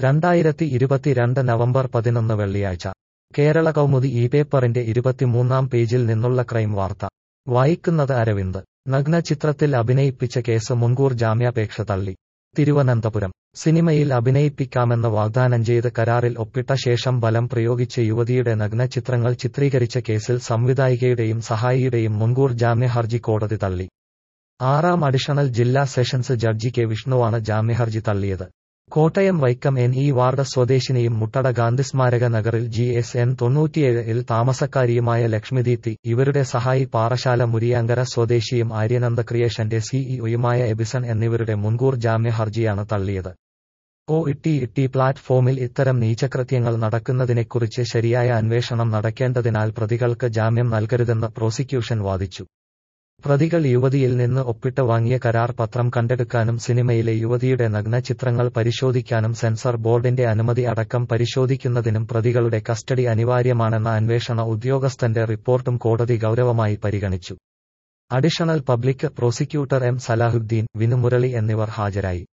രണ്ടായിരത്തി ഇരുപത്തിരണ്ട് നവംബർ പതിനൊന്ന് വെള്ളിയാഴ്ച കേരള കൗമുദി ഈ പേപ്പറിന്റെ ഇരുപത്തിമൂന്നാം പേജിൽ നിന്നുള്ള ക്രൈം വാർത്ത വായിക്കുന്നത് അരവിന്ദ് നഗ്ന ചിത്രത്തിൽ അഭിനയിപ്പിച്ച കേസ് മുൻകൂർ ജാമ്യാപേക്ഷ തള്ളി തിരുവനന്തപുരം സിനിമയിൽ അഭിനയിപ്പിക്കാമെന്ന് വാഗ്ദാനം ചെയ്ത് കരാറിൽ ഒപ്പിട്ട ശേഷം ബലം പ്രയോഗിച്ച് യുവതിയുടെ നഗ്ന ചിത്രങ്ങൾ ചിത്രീകരിച്ച കേസിൽ സംവിധായികയുടെയും സഹായിയുടെയും മുൻകൂർ ജാമ്യ ഹർജി കോടതി തള്ളി ആറാം അഡീഷണൽ ജില്ലാ സെഷൻസ് ജഡ്ജി കെ വിഷ്ണുവാണ് ജാമ്യഹർജി തള്ളിയത് Kottayam Vaikom N E ward സ്വദേശിനിയും മുട്ടട ഗാന്ധിസ്മാരക നഗറിൽ ജി എസ് എൻ തൊണ്ണൂറ്റിയേഴിൽ താമസക്കാരിയുമായ ലക്ഷ്മിദീപ്തി ഇവരുടെ സഹായി പാറശാല മുരിയാങ്കര സ്വദേശിയും ആര്യനന്ദ ക്രിയേഷന്റെ സിഇഒയുമായ എബിസൺ എന്നിവരുടെ മുൻകൂർ ജാമ്യ ഹർജിയാണ് തള്ളിയത് ഒ ഇട്ടി ഇട്ടി പ്ലാറ്റ്ഫോമിൽ ഇത്തരം നീചകൃത്യങ്ങൾ നടക്കുന്നതിനെക്കുറിച്ച് ശരിയായ അന്വേഷണം നടക്കേണ്ടതിനാൽ പ്രതികൾക്ക് ജാമ്യം നൽകരുതെന്ന് പ്രോസിക്യൂഷൻ വാദിച്ചു പ്രതികൾ യുവതിയിൽ നിന്ന് ഒപ്പിട്ട് വാങ്ങിയ കരാർ പത്രം കണ്ടെടുക്കാനും സിനിമയിലെ യുവതിയുടെ നഗ്ന ചിത്രങ്ങൾ പരിശോധിക്കാനും സെൻസർ ബോർഡിന്റെ അനുമതി അടക്കം പരിശോധിക്കുന്നതിനും പ്രതികളുടെ കസ്റ്റഡി അനിവാര്യമാണെന്ന അന്വേഷണ ഉദ്യോഗസ്ഥന്റെ റിപ്പോർട്ടും കോടതി ഗൗരവമായി പരിഗണിച്ചു additional public prosecutor M Salahuddin Vinumurali എന്നിവർ ഹാജരായി